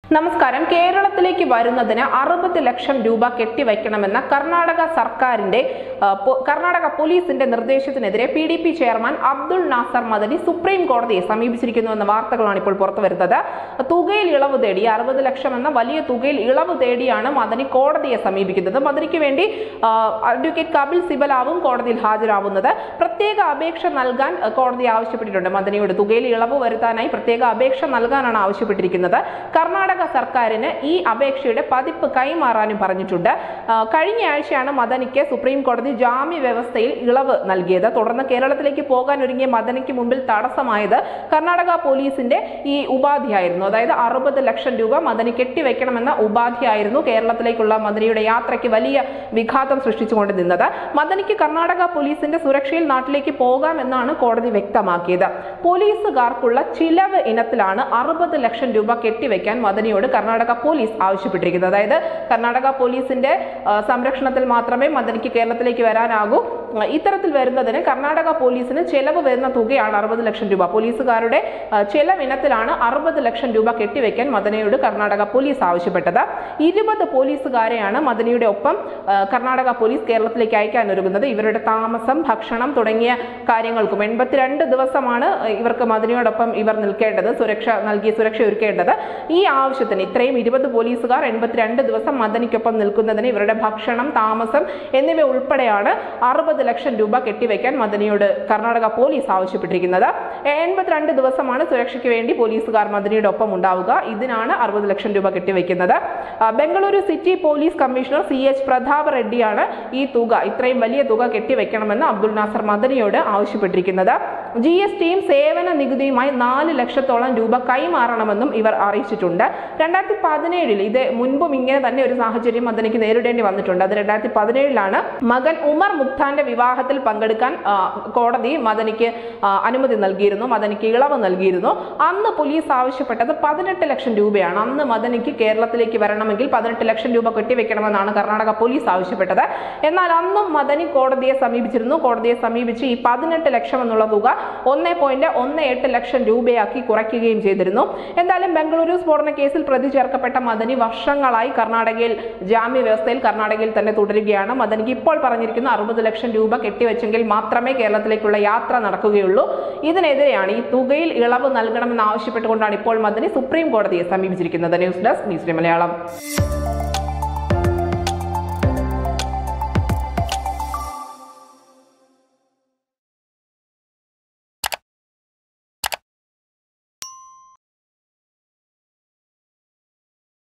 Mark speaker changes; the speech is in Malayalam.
Speaker 1: നമസ്കാരം കേരളത്തിലേക്ക് വരുന്നതിന് അറുപത് ലക്ഷം രൂപ കെട്ടിവയ്ക്കണമെന്ന കർണാടക സർക്കാരിന്റെ ആ, പൊ- കർണാടക പോലീസിന്റെ നിർദ്ദേശത്തിനെതിരെ P D P chairman Abdul Nasar Madani supreme കോടതിയെ സമീപിച്ചിരിക്കുന്നു എന്ന വാർത്തകളാണ് ഇപ്പോൾ പുറത്തു വരുന്നത് തുകയിൽ ഇളവ് തേടി അറുപത് ലക്ഷം എന്ന വലിയ തുകയിൽ ഇളവ് തേടിയാണ് മദനി കോടതിയെ സമീപിക്കുന്നത് മദനിക്ക് വേണ്ടി ആ, അഡ്വക്കേറ്റ് കപിൽ സിബലാവും കോടതിയിൽ ഹാജരാവുന്നത് പ്രത്യേക അപേക്ഷ നൽകാൻ ആ, കോടതി ആവശ്യപ്പെട്ടിട്ടുണ്ട് മദനിയോട് തുകയിൽ ഇളവ് വരുത്താനായി പ്രത്യേക അപേക്ഷ നൽകാനാണ് ആവശ്യപ്പെട്ടിരിക്കുന്നത് കർണാടക സർക്കാരിന് ഈ അപേക്ഷയുടെ പതിപ്പ് കൈമാറാനും പറഞ്ഞിട്ടുണ്ട് ആ, കഴിഞ്ഞ ആഴ്ചയാണ് മദനിക്ക് സുപ്രീം കോടതി ജാമ്യ വ്യവസ്ഥയിൽ ഇളവ് നൽകിയത് തുടർന്ന് കേരളത്തിലേക്ക് പോകാൻ ഒരുങ്ങിയ മദനിക്ക് മുമ്പിൽ തടസ്സമായത് കർണാടക പോലീസിന്റെ ഈ ഉപാധിയായിരുന്നു അതായത് അറുപത് ലക്ഷം രൂപ മദനി കെട്ടിവെക്കണമെന്ന ഉപാധിയായിരുന്നു കേരളത്തിലേക്കുള്ള മദനിയുടെ യാത്രയ്ക്ക് വലിയ വിഘാതം സൃഷ്ടിച്ചുകൊണ്ട് നിന്നത് മദനിക്ക് കർണാടക പോലീസിന്റെ സുരക്ഷയിൽ നാട്ടിലേക്ക് പോകാമെന്നാണ് കോടതി വ്യക്തമാക്കിയത് പോലീസുകാർക്കുള്ള ചിലവ് ഇനത്തിലാണ് അറുപത് ലക്ഷം രൂപ കെട്ടിവെക്കാൻ മദനിയോട് കർണാടക പോലീസ് ആവശ്യപ്പെട്ടിരിക്കുന്നത് അതായത് കർണാടക പോലീസിന്റെ ആ, സംരക്ഷണത്തിൽ മാത്രമേ മദനിക്ക് കേരളത്തിലേക്ക് വരാനാകൂ ആ, ഇത്തരത്തിൽ വരുന്നതിന് കർണാടക പോലീസിന് ചെലവ് വരുന്ന തുകയാണ് അറുപത് ലക്ഷം രൂപ പോലീസുകാരുടെ ആ, ചെലവിനത്തിലാണ് അറുപത് ലക്ഷം രൂപ കെട്ടിവെക്കാൻ മദനയോട് കർണാടക പോലീസ് ആവശ്യപ്പെട്ടത് ഇരുപത് പോലീസുകാരെയാണ് മദനിയുടെ ഒപ്പം ആ, കർണാടക പോലീസ് കേരളത്തിലേക്ക് അയക്കാൻ ഒരുങ്ങുന്നത് ഇവരുടെ താമസം ഭക്ഷണം തുടങ്ങിയ കാര്യങ്ങൾക്കും എൺപത്തിരണ്ട് ദിവസമാണ് ഇവർക്ക് മദനിയോടൊപ്പം ഇവർ നിൽക്കേണ്ടത് സുരക്ഷ നൽകി സുരക്ഷ ഒരുക്കേണ്ടത് ഈ ആവശ്യത്തിന് ഇത്രയും ഇരുപത് പോലീസുകാർ എൺപത്തിരണ്ട് ദിവസം മദനിക്കൊപ്പം നിൽക്കുന്നതിന് ഇവരുടെ ഭക്ഷണം താമസം എന്നിവ ഉൾപ്പെടെയാണ് അറുപത് ലക്ഷം രൂപ കെട്ടിവെക്കാൻ മദനിയോട് കർണാടക പോലീസ് ആവശ്യപ്പെട്ടിരിക്കുന്നത് എൺപത്തിരണ്ട് ദിവസമാണ് സുരക്ഷയ്ക്ക് വേണ്ടി പോലീസുകാർ മദനിയുടെ ഒപ്പം ഉണ്ടാവുക ഇതിനാണ് അറുപത് ലക്ഷം രൂപ കെട്ടിവെക്കുന്നത് ആ, Bengaluru city police commissioner C H Prathap റെഡ്ഡിയാണ് ഈ തുക ഇത്രയും വലിയ തുക കെട്ടിവെക്കണമെന്ന് അബ്ദുൾ നാസർ മദനിയോട് ആവശ്യപ്പെട്ടിരിക്കുന്നത് ജി എസ് ടിയും സേവന നികുതിയുമായി നാല് ലക്ഷത്തോളം രൂപ കൈമാറണമെന്നും ഇവർ അറിയിച്ചിട്ടുണ്ട് രണ്ടായിരത്തി പതിനേഴിൽ ഇത് മുൻപും ഇങ്ങനെ തന്നെ ഒരു സാഹചര്യം മദനിക്ക് നേരിടേണ്ടി വന്നിട്ടുണ്ട് അത് രണ്ടായിരത്തി പതിനേഴിലാണ് മകൻ ഉമർ മുക്താന്റെ വിവാഹത്തിൽ പങ്കെടുക്കാൻ ആ, കോടതി മദനിക്ക് ആ, അനുമതി നൽകിയിരുന്നു മദനിക്ക് ഇളവ് നൽകിയിരുന്നു അന്ന് പോലീസ് ആവശ്യപ്പെട്ടത് പതിനെട്ട് ലക്ഷം രൂപയാണ് അന്ന് മദനിക്ക് കേരളത്തിലേക്ക് വരണമെങ്കിൽ പതിനെട്ട് ലക്ഷം രൂപ കെട്ടിവെക്കണമെന്നാണ് കർണാടക പോലീസ് ആവശ്യപ്പെട്ടത് എന്നാൽ അന്നും മദനി കോടതിയെ സമീപിച്ചിരുന്നു കോടതിയെ സമീപിച്ച് ഈ പതിനെട്ട് ലക്ഷം എന്നുള്ള തുക ഒന്ന് പോയിന്റ് ഒന്ന് എട്ട് ലക്ഷം രൂപയാക്കി കുറയ്ക്കുകയും ചെയ്തിരുന്നു എന്തായാലും ബംഗളൂരു സ്ഫോടന കേസിൽ പ്രതി ചേർക്കപ്പെട്ട മദനി വർഷങ്ങളായി കർണാടകയിൽ ജാമ്യ വ്യവസ്ഥയിൽ കർണാടകയിൽ തന്നെ തുടരുകയാണ് മദനിക്ക് ഇപ്പോൾ പറഞ്ഞിരിക്കുന്ന അറുപത് ലക്ഷം രൂപ കെട്ടിവെച്ചെങ്കിൽ മാത്രമേ കേരളത്തിലേക്കുള്ള യാത്ര നടക്കുകയുള്ളൂ ഇതിനെതിരെയാണ് ഈ തുകയിൽ ഇളവ് നൽകണമെന്ന് ആവശ്യപ്പെട്ടുകൊണ്ടാണ് ഇപ്പോൾ മദനി സുപ്രീം കോടതിയെ സമീപിച്ചിരിക്കുന്നത് news desk news day Malayalam